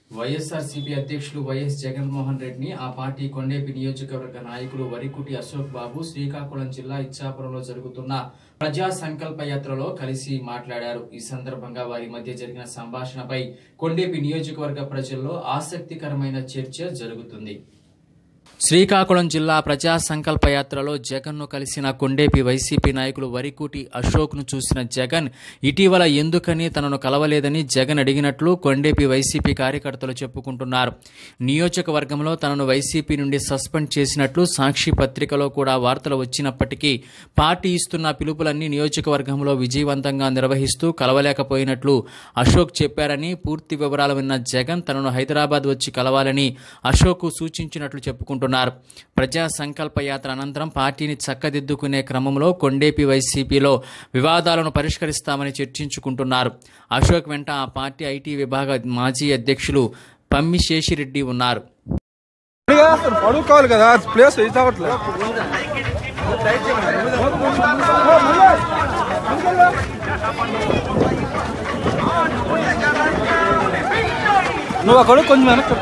వైఎస్ఆర్సీపీ అధ్యక్షులు వైఎస్ జగన్మోహన్ రెడ్డిని ఆ పార్టీ కొండేపి నియోజకవర్గ నాయకులు వరికుటి అశోక్ బాబు శ్రీకాకుళం జిల్లా ఇచ్చాపురంలో జరుగుతున్న ప్రజా సంకల్ప యాత్రలో కలిసి మాట్లాడారు ఈ సందర్భంగా వారి మధ్య జరిగిన సంభాషణపై కొండేపి నియోజకవర్గ ప్రజల్లో ఆసక్తికరమైన చర్చ జరుగుతుంది శ్రీకాకుళం జిల్లా ప్రజా సంకల్ప యాత్రలో జగన్ను కలిసిన కొండేపి వైసీపీ నాయకులు వరికుటి అశోక్ను చూసిన జగన్ ఇటీవల ఎందుకని తనను కలవలేదని జగన్ అడిగినట్లు కొండేపి వైసీపీ కార్యకర్తలు చెప్పుకుంటున్నారు నియోజకవర్గంలో తనను వైసీపీ నుండి సస్పెండ్ చేసినట్లు సాక్షి పత్రికలో కూడా వార్తలు వచ్చినప్పటికీ పార్టీ ఇస్తున్న పిలుపులన్నీ నియోజకవర్గంలో విజయవంతంగా నిర్వహిస్తూ కలవలేకపోయినట్లు అశోక్ చెప్పారని పూర్తి వివరాలు విన్న జగన్ తనను హైదరాబాద్ వచ్చి కలవాలని అశోక్ సూచించినట్లు చెప్పుకుంటున్నారు ప్రజా సంకల్ప యాత్ర అనంతరం పార్టీని చక్కదిద్దుకునే క్రమంలో కొండేపి వైసీపీలో వివాదాలను పరిష్కరిస్తామని చర్చించుకుంటున్నారు అశోక్ వెంట ఆ పార్టీ ఐటీ విభాగ మాజీ అధ్యక్షులు పమ్మి శేషిరెడ్డి ఉన్నారు ఇక అసలు పడుకోవాలి కదా ప్లేస్ ఇది అవ్వట్లేదు నువ్వు అక్కడ కొంచెం వెనక్కి